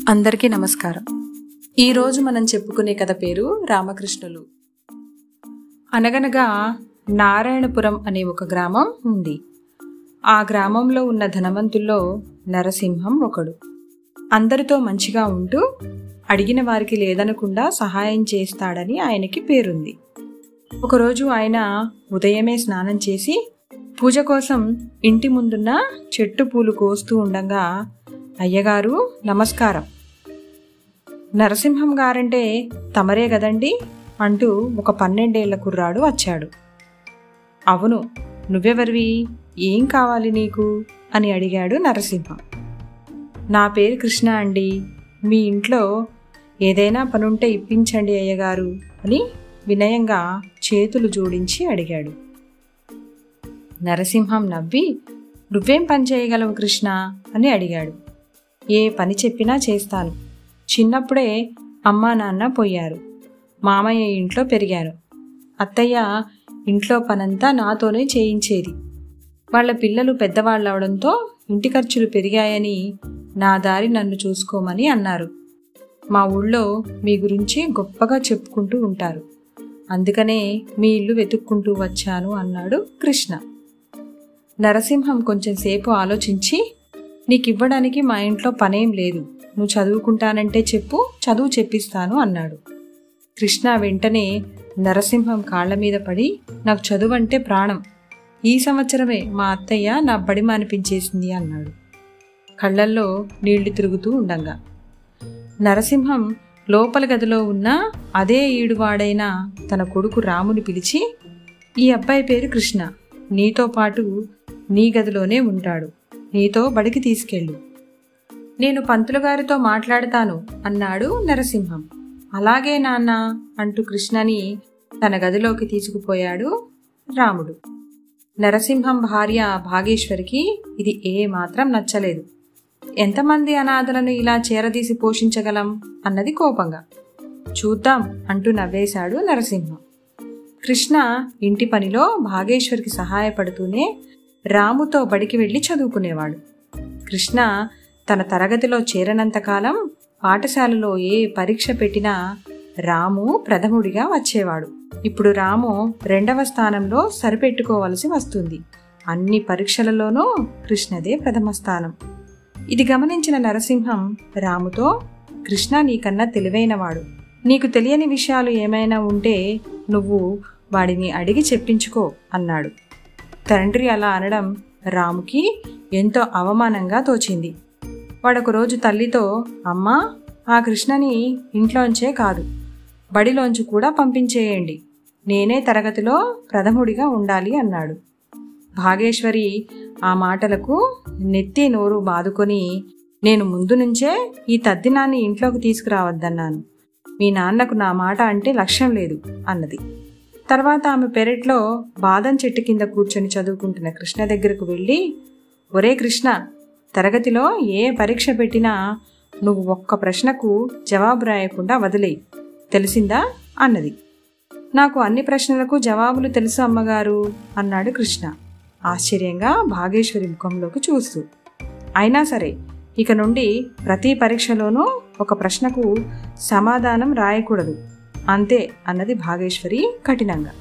అందరికీ నమస్కారం ఈరోజు మనం చెప్పుకునే కథ పేరు రామకృష్ణులు అనగనగా నారాయణపురం అనే ఒక గ్రామం ఉంది ఆ గ్రామంలో ఉన్న ధనవంతుల్లో నరసింహం ఒకడు అందరితో మంచిగా ఉంటూ అడిగిన వారికి లేదనకుండా సహాయం చేస్తాడని ఆయనకి పేరుంది ఒకరోజు ఆయన ఉదయమే స్నానం చేసి పూజ కోసం ఇంటి ముందున్న చెట్టు పూలు కోస్తూ ఉండగా అయ్యగారు నమస్కారం నరసింహం గారంటే తమరే గదండి అంటూ ఒక పన్నెండేళ్ల కుర్రాడు వచ్చాడు అవును నువ్వెవరివి ఏం కావాలి నీకు అని అడిగాడు నరసింహం నా పేరు కృష్ణ అండి మీ ఇంట్లో ఏదైనా పనుంటే ఇప్పించండి అయ్యగారు అని వినయంగా చేతులు జోడించి అడిగాడు నరసింహం నవ్వి నువ్వేం పని చేయగలవు కృష్ణ అని అడిగాడు ఏ పని చెప్పినా చేస్తాను చిన్నప్పుడే అమ్మా నాన్న పోయారు మామయ్య ఇంట్లో పెరిగాను అత్తయ్య ఇంట్లో పనంతా నాతోనే చేయించేది వాళ్ళ పిల్లలు పెద్దవాళ్ళవడంతో ఇంటి ఖర్చులు పెరిగాయని నా దారి నన్ను చూసుకోమని అన్నారు మా ఊళ్ళో మీ గురించి గొప్పగా చెప్పుకుంటూ ఉంటారు అందుకనే మీ ఇల్లు వెతుక్కుంటూ వచ్చాను అన్నాడు కృష్ణ నరసింహం కొంచెం సేపు ఆలోచించి నీకివ్వడానికి మా ఇంట్లో పనేం లేదు నువ్వు చదువుకుంటానంటే చెప్పు చదువు చెప్పిస్తాను అన్నాడు కృష్ణ వెంటనే నరసింహం కాళ్ల మీద పడి నాకు చదువు అంటే ప్రాణం ఈ సంవత్సరమే మా అత్తయ్య నా బడి మానిపించేసింది అన్నాడు కళ్ళల్లో నీళ్లు తిరుగుతూ ఉండంగా నరసింహం లోపల గదిలో ఉన్న అదే ఈడువాడైన తన కొడుకు రాముని పిలిచి ఈ అబ్బాయి పేరు కృష్ణ నీతో పాటు నీ గదిలోనే ఉంటాడు నీతో బడికి తీసుకెళ్ళు నేను పంతులు గారితో మాట్లాడతాను అన్నాడు నరసింహం అలాగే నాన్న అంటూ కృష్ణని తన గదిలోకి తీసుకుపోయాడు రాముడు నరసింహం భార్య భాగేశ్వరికి ఇది ఏ మాత్రం నచ్చలేదు ఎంతమంది అనాథలను ఇలా చేరదీసి పోషించగలం అన్నది కోపంగా చూద్దాం అంటూ నవ్వేశాడు నరసింహం కృష్ణ ఇంటి పనిలో భాగేశ్వరికి సహాయపడుతూనే రాముతో బడికి వెళ్ళి చదువుకునేవాడు కృష్ణ తన తరగతిలో చేరనంతకాలం పాఠశాలలో ఏ పరీక్ష పెట్టినా రాము ప్రథముడిగా వచ్చేవాడు ఇప్పుడు రాము రెండవ స్థానంలో సరిపెట్టుకోవలసి వస్తుంది అన్ని పరీక్షలలోనూ కృష్ణదే ప్రథమ స్థానం ఇది గమనించిన నరసింహం రాముతో కృష్ణ నీకన్నా తెలివైనవాడు నీకు తెలియని విషయాలు ఏమైనా ఉంటే నువ్వు వాడిని అడిగి చెప్పించుకో అన్నాడు తండ్రి అలా అనడం రాముకి ఎంతో అవమానంగా తోచింది వాడొక రోజు తల్లితో అమ్మా ఆ కృష్ణని ఇంట్లోంచే కాదు బడిలోంచి కూడా పంపించేయండి నేనే తరగతిలో ప్రథముడిగా ఉండాలి అన్నాడు భాగేశ్వరి ఆ మాటలకు నెత్తి నోరు బాదుకొని నేను ముందు నుంచే ఈ తద్దినాన్ని ఇంట్లోకి తీసుకురావద్దన్నాను మీ నాన్నకు నా మాట అంటే లక్ష్యం లేదు అన్నది తర్వాత ఆమె పెరట్లో బాదం చెట్టు కింద కూర్చొని చదువుకుంటున్న కృష్ణ దగ్గరకు వెళ్ళి ఒరే కృష్ణ తరగతిలో ఏ పరీక్ష పెట్టినా నువ్వు ఒక్క ప్రశ్నకు జవాబు రాయకుండా వదిలేయి తెలిసిందా అన్నది నాకు అన్ని ప్రశ్నలకు జవాబులు తెలుసు అమ్మగారు అన్నాడు కృష్ణ ఆశ్చర్యంగా భాగేశ్వరి ముఖంలోకి చూస్తూ అయినా సరే ఇక నుండి ప్రతి పరీక్షలోనూ ఒక ప్రశ్నకు సమాధానం రాయకూడదు అంతే అన్నది భాగేశ్వరి కఠినంగా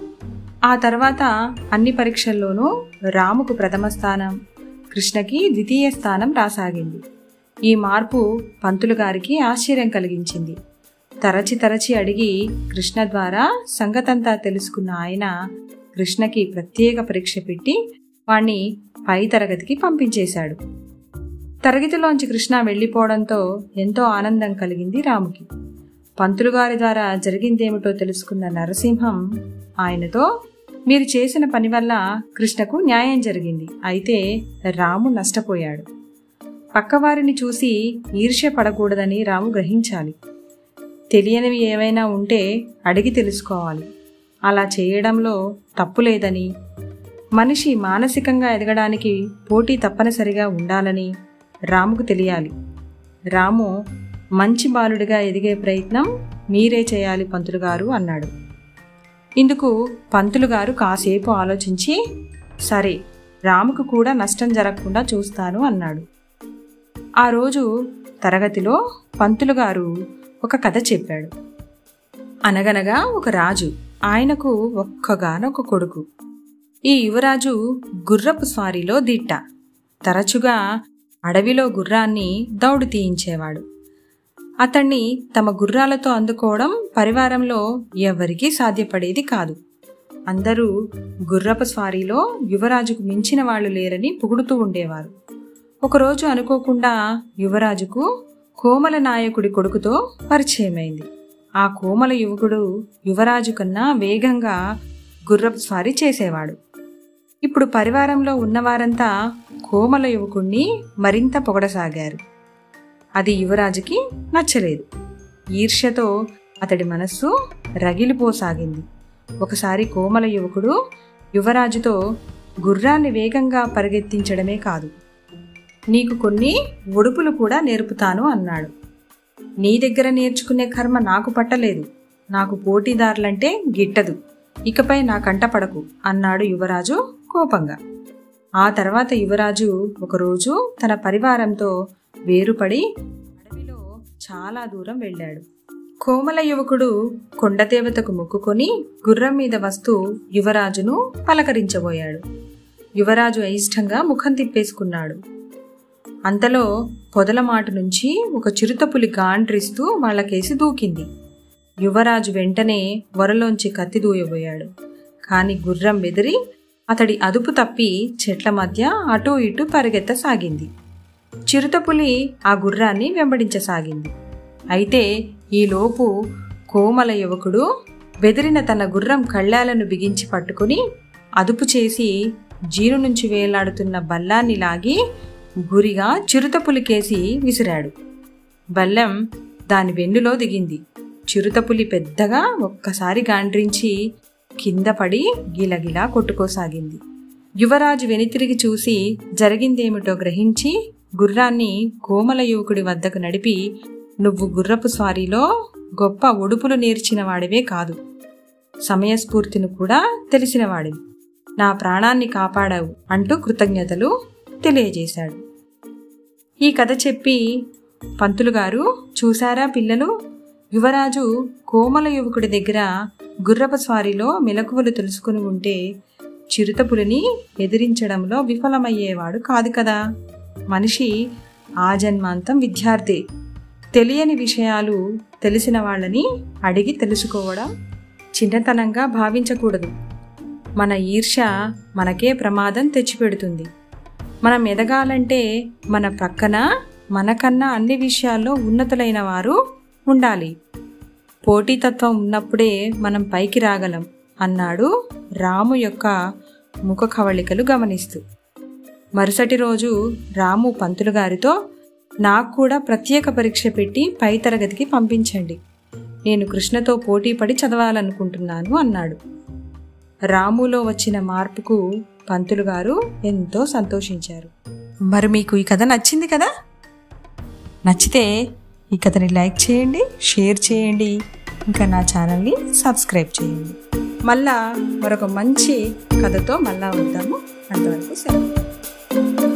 ఆ తర్వాత అన్ని పరీక్షల్లోనూ రాముకు ప్రథమ స్థానం కృష్ణకి ద్వితీయ స్థానం రాసాగింది ఈ మార్పు పంతులు గారికి ఆశ్చర్యం కలిగించింది తరచి తరచి అడిగి కృష్ణ ద్వారా సంగతంతా తెలుసుకున్న ఆయన కృష్ణకి ప్రత్యేక పరీక్ష పెట్టి వాణ్ణి పై తరగతికి పంపించేశాడు తరగతిలోంచి కృష్ణ వెళ్ళిపోవడంతో ఎంతో ఆనందం కలిగింది రాముకి పంతులు గారి ద్వారా జరిగిందేమిటో తెలుసుకున్న నరసింహం ఆయనతో మీరు చేసిన పని వల్ల కృష్ణకు న్యాయం జరిగింది అయితే రాము నష్టపోయాడు పక్కవారిని చూసి ఈర్ష్య పడకూడదని రాము గ్రహించాలి తెలియనివి ఏవైనా ఉంటే అడిగి తెలుసుకోవాలి అలా చేయడంలో తప్పు లేదని మనిషి మానసికంగా ఎదగడానికి పోటీ తప్పనిసరిగా ఉండాలని రాముకు తెలియాలి రాము మంచి బాలుడిగా ఎదిగే ప్రయత్నం మీరే చేయాలి పంతులు గారు అన్నాడు ఇందుకు పంతులు గారు కాసేపు ఆలోచించి సరే రాముకు కూడా నష్టం జరగకుండా చూస్తాను అన్నాడు ఆ రోజు తరగతిలో పంతులు గారు ఒక కథ చెప్పాడు అనగనగా ఒక రాజు ఆయనకు ఒక్కగానొక కొడుకు ఈ యువరాజు గుర్రపు స్వారీలో దిట్ట తరచుగా అడవిలో గుర్రాన్ని దౌడు తీయించేవాడు అతన్ని తమ గుర్రాలతో అందుకోవడం పరివారంలో ఎవరికీ సాధ్యపడేది కాదు అందరూ గుర్రపు స్వారీలో యువరాజుకు మించిన వాళ్ళు లేరని పొగుడుతూ ఉండేవారు ఒకరోజు అనుకోకుండా యువరాజుకు కోమల నాయకుడి కొడుకుతో పరిచయమైంది ఆ కోమల యువకుడు యువరాజు కన్నా వేగంగా గుర్రపు స్వారీ చేసేవాడు ఇప్పుడు పరివారంలో ఉన్నవారంతా కోమల యువకుణ్ణి మరింత పొగడసాగారు అది యువరాజుకి నచ్చలేదు ఈర్ష్యతో అతడి మనస్సు రగిలిపోసాగింది ఒకసారి కోమల యువకుడు యువరాజుతో గుర్రాన్ని వేగంగా పరిగెత్తించడమే కాదు నీకు కొన్ని ఒడుపులు కూడా నేర్పుతాను అన్నాడు నీ దగ్గర నేర్చుకునే కర్మ నాకు పట్టలేదు నాకు పోటీదారులంటే గిట్టదు ఇకపై నా కంట పడకు అన్నాడు యువరాజు కోపంగా ఆ తర్వాత యువరాజు ఒకరోజు తన పరివారంతో వేరుపడి అడవిలో చాలా దూరం వెళ్ళాడు కోమల యువకుడు కొండదేవతకు మొక్కుకొని గుర్రం మీద వస్తూ యువరాజును పలకరించబోయాడు యువరాజు అయిష్టంగా ముఖం తిప్పేసుకున్నాడు అంతలో పొదలమాటు నుంచి ఒక చిరుతపులి గాండ్రిస్తూ వాళ్ళకేసి దూకింది యువరాజు వెంటనే వరలోంచి కత్తి దూయబోయాడు కాని గుర్రం బెదిరి అతడి అదుపు తప్పి చెట్ల మధ్య అటూ ఇటూ పరిగెత్తసాగింది చిరుతపులి ఆ గుర్రాన్ని వెంబడించసాగింది అయితే ఈలోపు కోమల యువకుడు బెదిరిన తన గుర్రం కళ్ళాలను బిగించి పట్టుకుని అదుపు చేసి జీను నుంచి వేలాడుతున్న బల్లాన్ని లాగి గురిగా చిరుతపులికేసి విసిరాడు బల్లెం దాని వెన్నులో దిగింది చిరుతపులి పెద్దగా ఒక్కసారి గాండ్రించి కింద పడి గిలగిలా కొట్టుకోసాగింది యువరాజు వెనుతిరిగి చూసి జరిగిందేమిటో గ్రహించి గుర్రాన్ని కోమల యువకుడి వద్దకు నడిపి నువ్వు గుర్రపు స్వారీలో గొప్ప ఒడుపులు నేర్చిన వాడివే కాదు సమయస్ఫూర్తిని కూడా తెలిసినవాడివి నా ప్రాణాన్ని కాపాడావు అంటూ కృతజ్ఞతలు తెలియజేశాడు ఈ కథ చెప్పి పంతులు గారు చూశారా పిల్లలు యువరాజు కోమల యువకుడి దగ్గర గుర్రపు స్వారీలో మెలకువలు తెలుసుకుని ఉంటే చిరుతపులిని ఎదిరించడంలో విఫలమయ్యేవాడు కాదు కదా మనిషి ఆ జన్మాంతం విద్యార్థి తెలియని విషయాలు తెలిసిన వాళ్ళని అడిగి తెలుసుకోవడం చిన్నతనంగా భావించకూడదు మన ఈర్ష్య మనకే ప్రమాదం తెచ్చిపెడుతుంది మనం ఎదగాలంటే మన ప్రక్కన మనకన్నా అన్ని విషయాల్లో ఉన్నతులైన వారు ఉండాలి పోటీతత్వం ఉన్నప్పుడే మనం పైకి రాగలం అన్నాడు రాము యొక్క ముఖ కవళికలు గమనిస్తూ మరుసటి రోజు రాము పంతులు గారితో నాకు కూడా ప్రత్యేక పరీక్ష పెట్టి పై తరగతికి పంపించండి నేను కృష్ణతో పోటీపడి చదవాలనుకుంటున్నాను అన్నాడు రాములో వచ్చిన మార్పుకు పంతులు గారు ఎంతో సంతోషించారు మరి మీకు ఈ కథ నచ్చింది కదా నచ్చితే ఈ కథని లైక్ చేయండి షేర్ చేయండి ఇంకా నా ఛానల్ని సబ్స్క్రైబ్ చేయండి మళ్ళా మరొక మంచి కథతో మళ్ళా వద్దాము అంతవరకు సెలవు